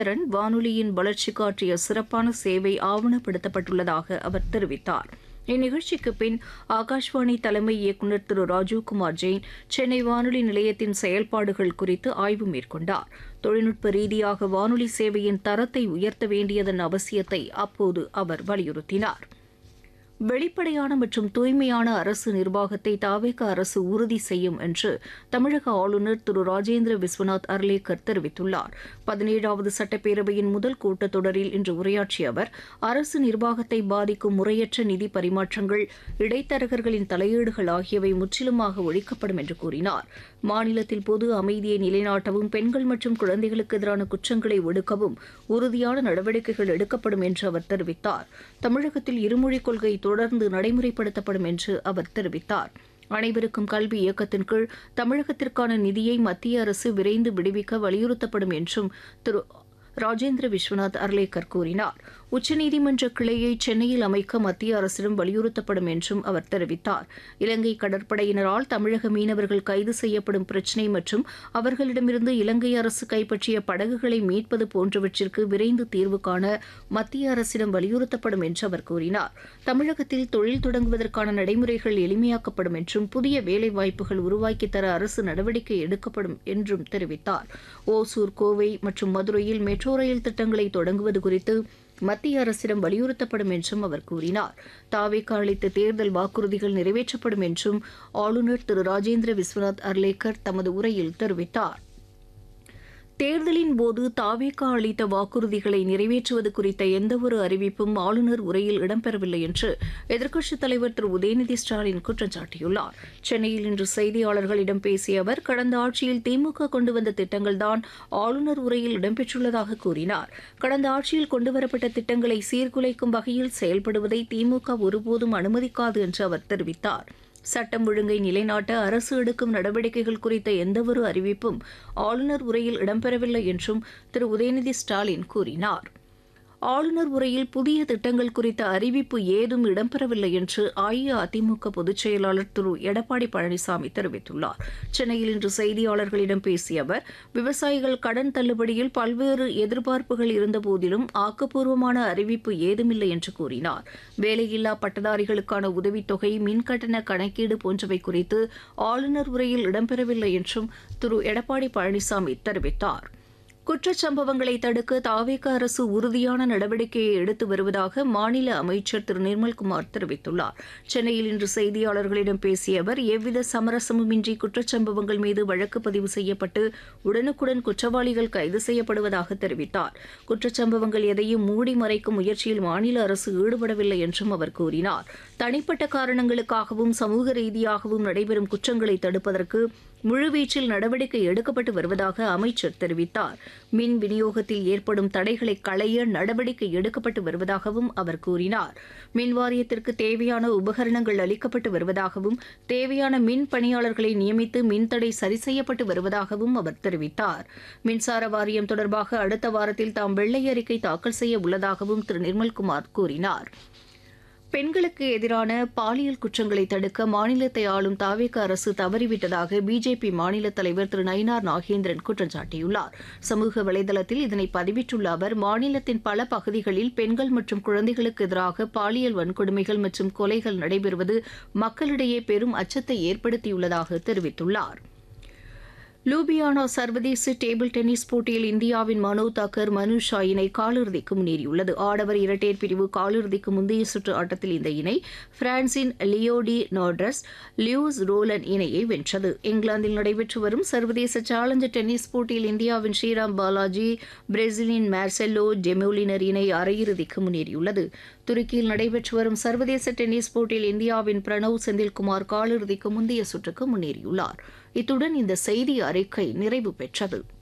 திறன் வானொலியின் வளர்ச்சிக்கு ஆற்றிய சிறப்பான சேவை ஆவணப்படுத்தப்பட்டுள்ளதாக அவர் தெரிவித்தார் இந்நிகழ்ச்சிக்கு பின் ஆகாஷ்வாணி தலைமை இயக்குநர் திரு ராஜீவ்குமார் ஜெயின் சென்னை வானொலி நிலையத்தின் செயல்பாடுகள் குறித்து ஆய்வு மேற்கொண்டார் தொழில்நுட்ப ரீதியாக வானொலி சேவையின் தரத்தை உயர்த்த வேண்டியதன் அவசியத்தை அப்போது அவர் வலியுறுத்தினார் வெளிப்படையான மற்றும் தூய்மையான அரசு நிர்வாகத்தை தாவேக அரசு உறுதி செய்யும் என்று தமிழக ஆளுநர் திரு ராஜேந்திர விஸ்வநாத் அர்லேக்கர் தெரிவித்துள்ளார் பதினேழாவது சட்டப்பேரவையின் முதல் கூட்டத்தொடரில் இன்று உரையாற்றிய அவர் அரசு நிர்வாகத்தை பாதிக்கும் முறையற்ற நிதி பரிமாற்றங்கள் இடைத்தரகர்களின் தலையீடுகள் ஆகியவை முற்றிலுமாக ஒழிக்கப்படும் என்று கூறினார் மாநிலத்தில் பொது அமைதியை நிலைநாட்டவும் பெண்கள் மற்றும் குழந்தைகளுக்கு எதிரான குற்றங்களை ஒடுக்கவும் உறுதியான நடவடிக்கைகள் எடுக்கப்படும் என்று அவர் தெரிவித்தார் தமிழகத்தில் இருமொழிக் கொள்கை தொடர்ந்து நடைமுறைப்படுத்தப்படும் என்று அவர் தெரிவித்தார் அனைவருக்கும் கல்வி இயக்கத்தின் கீழ் தமிழகத்திற்கான நிதியை மத்திய அரசு விரைந்து விடுவிக்க வலியுறுத்தப்படும் என்றும் திரு ராஜேந்திர விஸ்வநாத் அர்லேக்கர் கூறினார் உச்சநீதிமன்ற கிளையை சென்னையில் அமைக்க மத்திய அரசிடம் வலியுறுத்தப்படும் என்றும் அவர் தெரிவித்தார் இலங்கை கடற்படையினரால் தமிழக மீனவர்கள் கைது செய்யப்படும் பிரச்சினை மற்றும் அவர்களிடமிருந்து இலங்கை அரசு கைப்பற்றிய படகுகளை மீட்பது போன்றவற்றிற்கு விரைந்து தீர்வு காண மத்திய அரசிடம் வலியுறுத்தப்படும் என்று அவர் கூறினார் தமிழகத்தில் தொழில் தொடங்குவதற்கான நடைமுறைகள் எளிமையாக்கப்படும் என்றும் புதிய வேலைவாய்ப்புகள் உருவாக்கித் தர அரசு நடவடிக்கை எடுக்கப்படும் என்றும் தெரிவித்தார் ஓசூர் கோவை மற்றும் மதுரையில் மெட்ரோ ரயில் திட்டங்களை தொடங்குவது குறித்து மத்திய அரசிடம் வலியுறுத்தப்படும் என்றும் அவர் கூறினார் தாவேக்கா அளித்த தேர்தல் வாக்குறுதிகள் நிறைவேற்றப்படும் என்றும் ஆளுநர் திரு ராஜேந்திர விஸ்வநாத் அர்லேக்கர் தமது உரையில் தெரிவித்தார் தேர்தலின் போது தாவேக்கா அளித்த வாக்குறுதிகளை நிறைவேற்றுவது குறித்த எந்தவொரு அறிவிப்பும் ஆளுநர் உரையில் இடம்பெறவில்லை என்று எதிர்க்கட்சித் தலைவர் திரு உதயநிதி ஸ்டாலின் குற்றம் சாட்டியுள்ளார் சென்னையில் இன்று செய்தியாளர்களிடம் பேசிய அவர் கடந்த ஆட்சியில் திமுக கொண்டு வந்த திட்டங்கள்தான் ஆளுநர் உரையில் இடம்பெற்றுள்ளதாக கூறினார் கடந்த ஆட்சியில் கொண்டுவரப்பட்ட திட்டங்களை சீர்குலைக்கும் வகையில் செயல்படுவதை திமுக ஒருபோதும் அனுமதிக்காது என்று அவர் தெரிவித்தார் சட்டம் ஒழுங்கை நிலைநாட்ட அரசு எடுக்கும் நடவடிக்கைகள் குறித்த எந்தவொரு அறிவிப்பும் ஆளுநர் உரையில் இடம்பெறவில்லை என்றும் திரு உதயநிதி ஸ்டாலின் கூறினார் ஆளுநர் உரையில் புதிய திட்டங்கள் குறித்த அறிவிப்பு ஏதும் இடம்பெறவில்லை என்று அஇஅதிமுக பொதுச் செயலாளர் திரு எடப்பாடி பழனிசாமி தெரிவித்துள்ளார் சென்னையில் இன்று செய்தியாளர்களிடம் பேசிய அவர் விவசாயிகள் கடன் தள்ளுபடியில் பல்வேறு எதிர்பார்ப்புகள் இருந்தபோதிலும் ஆக்கப்பூர்வமான அறிவிப்பு ஏதுமில்லை என்று கூறினார் வேலையில்லா பட்டதாரிகளுக்கான உதவித்தொகை மின்கட்டண கணக்கீடு போன்றவை குறித்து ஆளுநர் உரையில் இடம்பெறவில்லை என்றும் திரு எடப்பாடி பழனிசாமி தெரிவித்தார் குற்றச்சம்பவங்களை தடுக்க தாவேக அரசு உறுதியான நடவடிக்கையை எடுத்து வருவதாக மாநில அமைச்சர் திரு நிர்மல்குமார் தெரிவித்துள்ளார் சென்னையில் இன்று செய்தியாளர்களிடம் பேசிய அவர் எவ்வித சமரசமுமின்றி குற்றச்சம்பவங்கள் மீது வழக்கு பதிவு செய்யப்பட்டு உடனுக்குடன் குற்றவாளிகள் கைது செய்யப்படுவதாக தெரிவித்தார் குற்றச்சம்பவங்கள் எதையும் மூடி மறைக்கும் முயற்சியில் மாநில அரசு ஈடுபடவில்லை என்றும் அவர் கூறினார் தனிப்பட்ட காரணங்களுக்காகவும் சமூக ரீதியாகவும் நடைபெறும் குற்றங்களை தடுப்பதற்கு முழுவீச்சில் நடவடிக்கை எடுக்கப்பட்டு வருவதாக அமைச்சர் தெரிவித்தார் மின் விநியோகத்தில் ஏற்படும் தடைகளை களைய நடவடிக்கை எடுக்கப்பட்டு வருவதாகவும் அவர் கூறினார் மின் வாரியத்திற்கு தேவையான உபகரணங்கள் அளிக்கப்பட்டு வருவதாகவும் தேவையான மின் பணியாளர்களை நியமித்து மின்தடை சரி செய்யப்பட்டு வருவதாகவும் அவர் தெரிவித்தார் மின்சார வாரியம் தொடர்பாக அடுத்த வாரத்தில் தாம் வெள்ளை அறிக்கை தாக்கல் செய்ய உள்ளதாகவும் திரு நிர்மல்குமார் கூறினார் பெண்களுக்கு எதிரான பாலியல் குற்றங்களை தடுக்க மாநிலத்தை ஆளும் தாவேக அரசு தவறிவிட்டதாக பிஜேபி மாநில தலைவர் திரு நயினார் நாகேந்திரன் குற்றம் சாட்டியுள்ளார் சமூக வலைதளத்தில் இதனை பதிவிட்டுள்ள அவர் மாநிலத்தின் பல பகுதிகளில் பெண்கள் மற்றும் குழந்தைகளுக்கு எதிராக பாலியல் வன்கொடுமைகள் மற்றும் கொலைகள் நடைபெறுவது மக்களிடையே பெரும் அச்சத்தை ஏற்படுத்தியுள்ளதாக தெரிவித்துள்ளார் லூபியானா சர்வதேச டேபிள் டென்னிஸ் போட்டியில் இந்தியாவின் மனோ தாக்கர் மனு ஷா இணை காலிறுதிக்கு முன்னேறியுள்ளது ஆடவர் இரட்டையர் பிரிவு காலிறுதிக்கு முந்தைய சுற்று ஆட்டத்தில் இந்த இணை பிரான்சின் லியோடி நாட்ரஸ் லியூஸ் ரோலன் இணையை வென்றது இங்கிலாந்தில் நடைபெற்று வரும் சர்வதேச சேலஞ்சர் டென்னிஸ் போட்டியில் இந்தியாவின் ஸ்ரீராம் பாலாஜி பிரேசிலின் மார்செல்லோ டெமோலினர் இணை அரையிறுதிக்கு முன்னேறியுள்ளது துருக்கியில் நடைபெற்று வரும் சர்வதேச டென்னிஸ் போட்டியில் இந்தியாவின் பிரணவ் செந்தில்குமார் காலிறுதிக்கு முந்தைய சுற்றுக்கு முன்னேறியுள்ளார் இத்துடன் இந்த செய்தி அறிக்கை நிறைவு பெற்றது